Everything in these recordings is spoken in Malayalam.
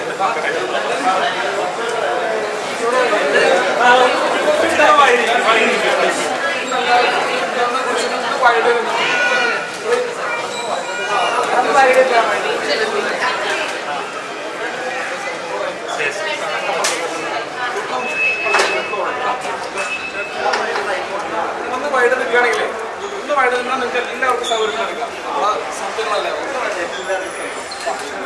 ഒന്ന് വൈഡ് നിൽക്കുകയാണെങ്കിലേ ഒന്ന് വൈഡ് നിന്നാൽ നിങ്ങൾക്ക് എല്ലാവർക്കും സൗകര്യം എടുക്കാം നമ്മളെ സംഭവങ്ങളല്ലേ ഒന്ന് wide.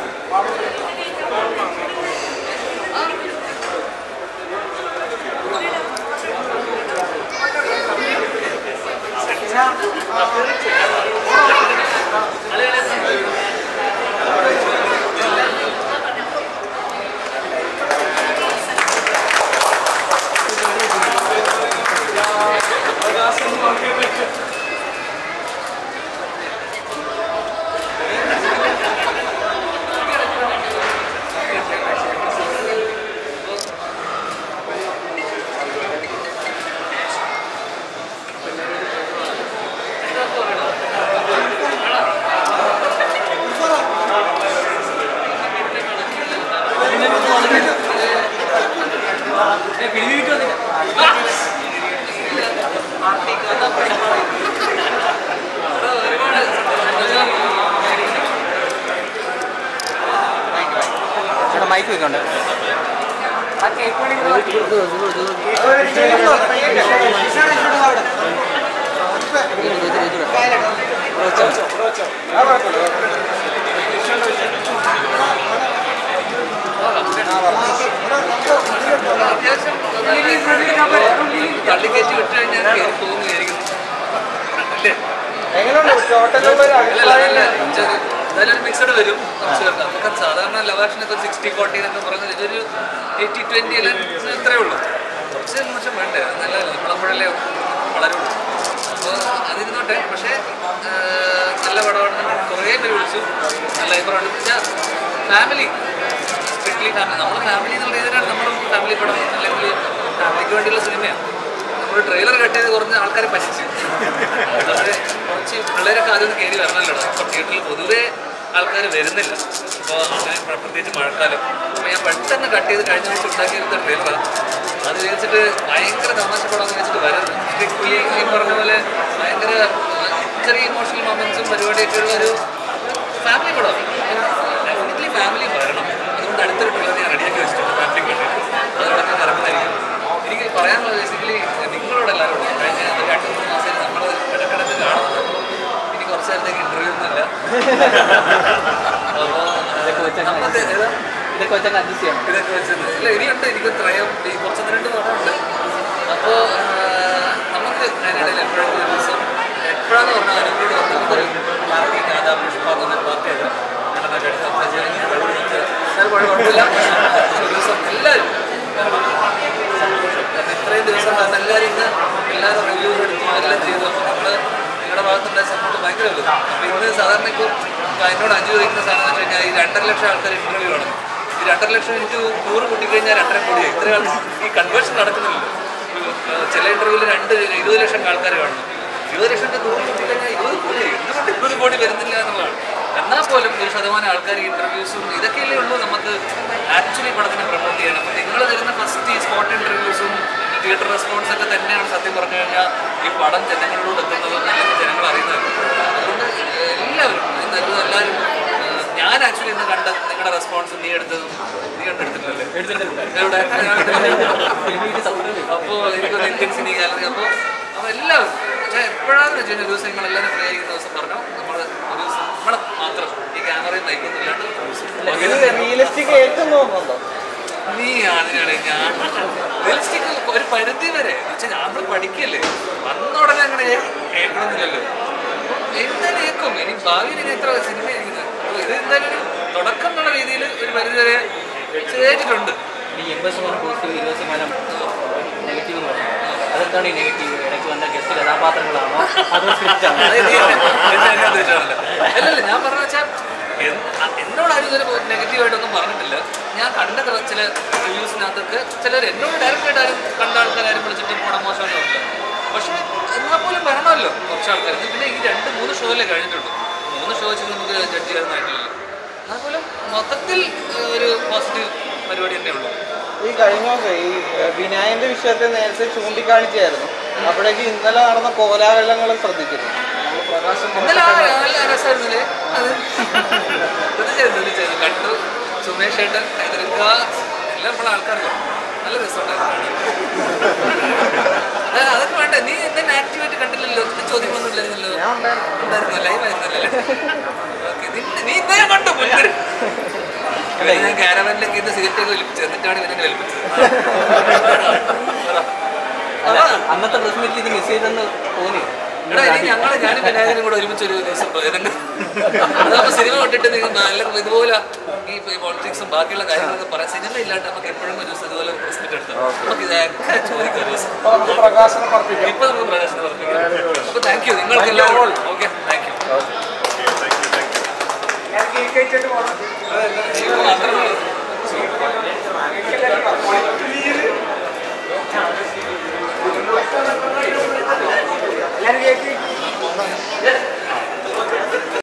ചേട്ടാ മൈക്ക് വെക്കണ്ടേ തള്ളിക്കയറ്റി വിട്ട് കഴിഞ്ഞാൽ കയറി പോകുന്നതായിരിക്കും എങ്ങനെയുണ്ട് ടോട്ടലുള്ള ഒരു അഭിപ്രായം എന്തായാലും മിക്സഡ് വരും കുറച്ച് പേർക്ക് നമുക്ക് സാധാരണ ലവ് ആക്ഷനൊക്കെ സിക്സ്റ്റി ഫോർട്ടി എന്നൊക്കെ പറയുന്നത് ഇതൊരു എയ്റ്റി ട്വൻറ്റി എല്ലാം ഇത്രയേ ഉള്ളൂ കുറച്ച് മോശം വേണ്ടേ അത് നല്ലതല്ല നമ്മളപ്പോഴല്ലേ വളരുള്ളൂ അപ്പോൾ അതിരുന്നോട്ടെ പക്ഷേ ആ, നല്ല പടമാണ് കുറേ പേര് വിളിച്ചു നല്ല അഭിപ്രായമാണ് വെച്ചാൽ ഫാമിലി സ്ട്രിക്ട്ലി ഫാമിലി നമ്മൾ ഫാമിലി എന്നുള്ള രീതിയിലാണ് നമ്മളും ഫാമിലി പടം അല്ലെങ്കിൽ ഫാമിലിക്ക് വേണ്ടിയുള്ള സിനിമയാണ് നമ്മൾ ട്രെയിലർ കട്ട് ചെയ്ത് കുറഞ്ഞ ആൾക്കാരെ പറ്റിച്ചു പക്ഷേ കുറച്ച് പിള്ളേരൊക്കെ ആദ്യം ഒന്ന് കയറി വരണമല്ലോ ഇപ്പം തിയേറ്ററിൽ പൊതുവേ ആൾക്കാർ വരുന്നില്ല അപ്പോൾ അങ്ങനെ പ്ര- പ്രത്യേകിച്ച് മഴക്കാലം അപ്പോൾ ഞാൻ പെട്ടെന്ന് കട്ട് ചെയ്ത് കഴിഞ്ഞ ദിവസം ഉണ്ടാക്കിയെടുത്ത ട്രെയിലറാണ് അത് വിചാരിച്ചിട്ട് ഭയങ്കര തമാശ പടം എന്ന് വെച്ചിട്ട് വരരുത് സ്ട്രിക്ട്ലി ഈ പറഞ്ഞ പോലെ ഭയങ്കര ചെറിയ ഇമോഷണൽ മൊമെന്റ്സും പരിപാടിയൊക്കെ ഉള്ള ഒരു ഫാമിലി പടം ഡെഫിനറ്റ്ലി ഫാമിലി വരണം അതുകൊണ്ട് അടുത്തൊരു ട്രെയിലർ ഞാൻ റെഡിയാക്കി വെച്ചിട്ടുണ്ട് ഫാമിലിക്ക് വേണ്ടി അതോടൊപ്പം ഇറങ്ങുന്നതായിരിക്കും എനിക്ക് പറയാനുള്ളത് ബേസിക്കലി നിങ്ങളോട് എല്ലാവരോടും കഴിഞ്ഞ ഒരു രണ്ട് മൂന്ന് മാസമായിട്ട് നമ്മൾ ഇടക്കിടക്ക് കാണുന്നത് ഇനി കുറച്ച് നേരത്തേക്ക് ഇന്റർവ്യൂ ഒന്നുമില്ല അപ്പോൾ നമുക്ക് ഏതാ ഇതൊക്കെ വെച്ചാൽ അഡ്ജസ്റ്റ് ചെയ്യണം ഇതൊക്കെ വെച്ചത് ഇല്ല ഇനിയുണ്ട് എനിക്ക് ത്രയം ഈ കുറച്ച് രണ്ട് പടമുണ്ട് അപ്പോൾ നമുക്ക് അതിനിടയിൽ എപ്പോഴും ഒരു ദിവസം എപ്പോഴാന്ന് പറഞ്ഞാൽ അതിനോട് വന്ന് നമുക്കൊരു പാർട്ടി രാധാ പുഷ്പ എന്നൊരു പാർട്ടി അത് നടന്നൊക്കെ എടുത്ത് സംസാരിച്ച് കഴിഞ്ഞാൽ വെള്ളം കുടിച്ച് എന്നാലും കുഴപ്പമില്ല ഒരു ദിവസം എല്ലാവരും സന്തോഷം കാരണം ഇത്രയും ദിവസം കാരണം എല്ലാവരും ഇന്ന് എല്ലാവരും റിവ്യൂസ് എടുത്തു എല്ലാം ചെയ്തു അപ്പോൾ നമ്മൾ നിങ്ങളുടെ ഭാഗത്തുണ്ടായ സപ്പോർട്ട് ഭയങ്കര വലുത് അപ്പോൾ ഇന്ന് സാധാരണ ഇപ്പോൾ എന്നോട് അഞ്ച് ചോദിക്കുന്ന സാധനം എന്ന് വെച്ച് കഴിഞ്ഞാൽ ഈ രണ്ടര ലക്ഷം ആൾക്കാർ ഇന്റർവ്യൂ ആണ് ഈ രണ്ടര ലക്ഷം ഇൻറ്റു നൂറ് കൂട്ടിക്കഴിഞ്ഞാൽ രണ്ടര കോടിയായി ഇത്ര ആൾ ഈ കൺവേർഷൻ നടക്കുന്നില്ലല്ലോ ഒരു, ഏഹ്, ചില ഇന്റർവ്യൂവിൽ രണ്ട് ഇരുപത് ലക്ഷം ആൾക്കാർ കാണുന്നു ഇരുപത് ലക്ഷത്തെ നൂറ് കൂട്ടിക്കഴിഞ്ഞാൽ ഇരുപത് കോടി എന്തുകൊണ്ട് ഇരുപത് കോടി വരുന്നില്ല എന്നുള്ളതാണ് എന്നാൽ പോലും ഒരു ശതമാനം ആൾക്കാർ ഈ ഇന്റർവ്യൂസും ഇതൊക്കെയല്ലേ ഉള്ളൂ നമുക്ക് ആക്ച്വലി പടത്തിനെ പ്രൊമോട്ട് ചെയ്യാൻ അപ്പം നിങ്ങൾ തരുന്ന ഫസ്റ്റ് ഈ സ്പോട്ട് ഇന്റർവ്യൂസും തിയേറ്റർ റെസ്പോൺസ് ഒക്കെ തന്നെയാണ് സത്യം പറഞ്ഞു കഴിഞ്ഞാൽ ഈ പടം ജനങ്ങളിലൂടെ എത്തുന്നതും അല്ലെങ്കിൽ ജനങ്ങൾ അറിയുന്നതും അതുകൊണ്ട് എല്ലാവരും ഇന്ന് എല്ലാവരും ഏഹ്, ഞാൻ ആക്ച്വലി ഇന്ന് കണ്ട നിങ്ങളുടെ റെസ്പോൺസ് നീ എടുത്തതും നീ കണ്ടെടുത്തിട്ടില്ലല്ലേ എവിടെ അപ്പോൾ എനിക്കൊരു ഇന്ത്യൻ സിനി ഗാലറി അപ്പോൾ അപ്പോൾ എല്ലാവരും പക്ഷേ എപ്പോഴാന്ന് വെച്ച് കഴിഞ്ഞാൽ ഒരു ദിവസം നിങ്ങൾ എല്ലാവരും ഫ്രീ ആയിരിക്കുന്ന ദിവസം പറഞ്ഞു നമ്മൾ ഒരു ദിവസം നമ്മളെ മാത്രം ഈ ക്യാമറയും നയിക്കുന്നില്ലാണ്ട് ഒരു ദിവസം റിയലിസ്റ്റിക് ഏറ്റവും തോന്നുന്നുണ്ടോ നീ അതിനാണ് ഞാൻ റിയലിസ്റ്റിക് ഒരു പരിധി വരെ വെച്ചാൽ നമ്മൾ പഠിക്കല്ലേ വന്ന ഉടനെ അങ്ങനെ കേൾക്കണമെന്നില്ലല്ലോ എന്തായാലും കേൾക്കും ഇനി ഭാവിയിൽ ഇനി എത്ര സിനിമ ആയിരിക്കുന്നത് അപ്പോൾ ഇത് എന്തായാലും ഒരു തുടക്കം എന്നുള്ള രീതിയിൽ ഒരു പരിധി വരെ ചെയ്തിട്ടുണ്ട് ഈ എൺപത് ശതമാനം പോസിറ്റീവ് ഇരുപത് ശതമാനം നെഗറ്റീവ് എന്ന് പറഞ്ഞു അതെന്താണ് ഈ നെഗറ്റീവ് ഇടയ്ക്ക് വന്ന ഗസ്റ്റ് കഥാപാത്രങ്ങളാണോ അതോ സ്ക്രിപ്റ്റ് ആണോ അത് നീ എന്നെ- എന്നെ അങ്ങനെ ഉദ്ദേശിച്ചാണല്ലോ. അല്ലല്ല ഞാൻ പറഞ്ഞ വെച്ചാൽ എന്നോട് ആരും ഇതുവരെ നെഗറ്റീവായിട്ടൊന്നും പറഞ്ഞിട്ടില്ല ഞാൻ കണ്ട കുറ- ചില റിവ്യൂസിനകത്തൊക്കെ ചിലർ എന്നോട് ഡയറക്റ്റായിട്ട് ആരും കണ്ട ആൾക്കാരും വിളിച്ചിട്ട് പോണ മോശമൊന്നുമില്ല പക്ഷേ എന്നാൽ പോലും വരണമല്ലോ കുറച്ച് ആൾക്കാർ ഇത് പിന്നെ ഈ രണ്ട് മൂന്ന് ഷോയിലേ കഴിഞ്ഞിട്ടുള്ളൂ മൂന്ന് ഷോ വെച്ച് നമുക്ക് ജഡ്ജ് ചെയ്യാനായിട്ടില്ലല്ലോ അതുപോലെ മൊത്തത്തിൽ ഏഹ്, ഒരു പോസിറ്റീവ് പരിപാടി തന്നെ ഉള്ളൂ ഈ കഴിഞ്ഞ ദിവസം ഈ ഏഹ്, വിനായന്റെ വിഷയത്തെ നേരത്തെ ചൂണ്ടിക്കാണിച്ചായിരുന്നു അപ്പോഴേക്ക് ഇന്നലെ നടന്ന കോലാഹലങ്ങൾ ശ്രദ്ധിച്ചിരുന്നു നമ്മൾ പ്രകാശം ഇന്നലെ ആ നല്ല രസമായിരുന്നില്ലേ അത് തീർച്ചയായും തീർച്ചയായും കണ്ടു സുമേഷ് ഏട്ടൻ ഹൈദരക്ക എല്ലാം നമ്മളെ ആൾക്കാർക്ക് നല്ല രസമുണ്ടായിരുന്നു ആ, അതൊക്കെ വേണ്ട നീ എന്നെ ആക്ടിവായിട്ട് കണ്ടില്ലല്ലോ നിന്റെ ചോദ്യമൊന്നും ഇല്ലായിരുന്നല്ലോ ഞാൻ ഉണ്ടായിരുന്നു. ഉണ്ടായിരുന്നു ലൈവ് ആയിരുന്നല്ലേ ഓക്കെ നീ ഇന്നലെ കണ്ടു മുന്നിൽ ഞാൻ കാരവനിലേക്ക് ഇന്ന് സിഗരറ്റ് ഒക്കെ വലിപ്പിച്ചു എന്നിട്ടാണ് ഇവനെ വലിപ്പിച്ചത് അല്ല, അതാ അന്നത്തെ പ്രസ് മീറ്റിൽ ഇത് മിസ് ചെയ്തെന്ന് തോന്നി എടാ ഇനി ഞങ്ങള് ഞാനും വിനായകനും കൂടെ ഒരുമിച്ച് ഒരു ദിവസം പോയതുണ്ട് അതാകുമ്പോ സിനിമ വിട്ടിട്ട് നിങ്ങൾ നല്ല ഇതുപോലെ ഈ പോളിറ്റിക്സും ബാക്കിയുള്ള കാര്യങ്ങളൊക്കെ പറയാം സിനിമ ഇല്ലാണ്ട് നമുക്ക് എപ്പോഴും ഒരു ദിവസം ഇതുപോലെ പ്രസിഡന്റ് എടുത്താൽ നമുക്ക് ഇതൊക്കെ ചോദിക്കാം ഒരു ദിവസം അപ്പോൾ നമുക്ക് പ്രകാശനം പറപ്പിക്കാം ഇപ്പൊ നമുക്ക് പ്രകാശനം പറഞ്ഞിരിക്കാം അപ്പൊ താങ്ക് യു നിങ്ങൾക്ക് എല്ലാവരും ഓക്കെ താങ്ക് യു ഞാൻ കേക്ക് കഴിച്ചിട്ട് പോകണം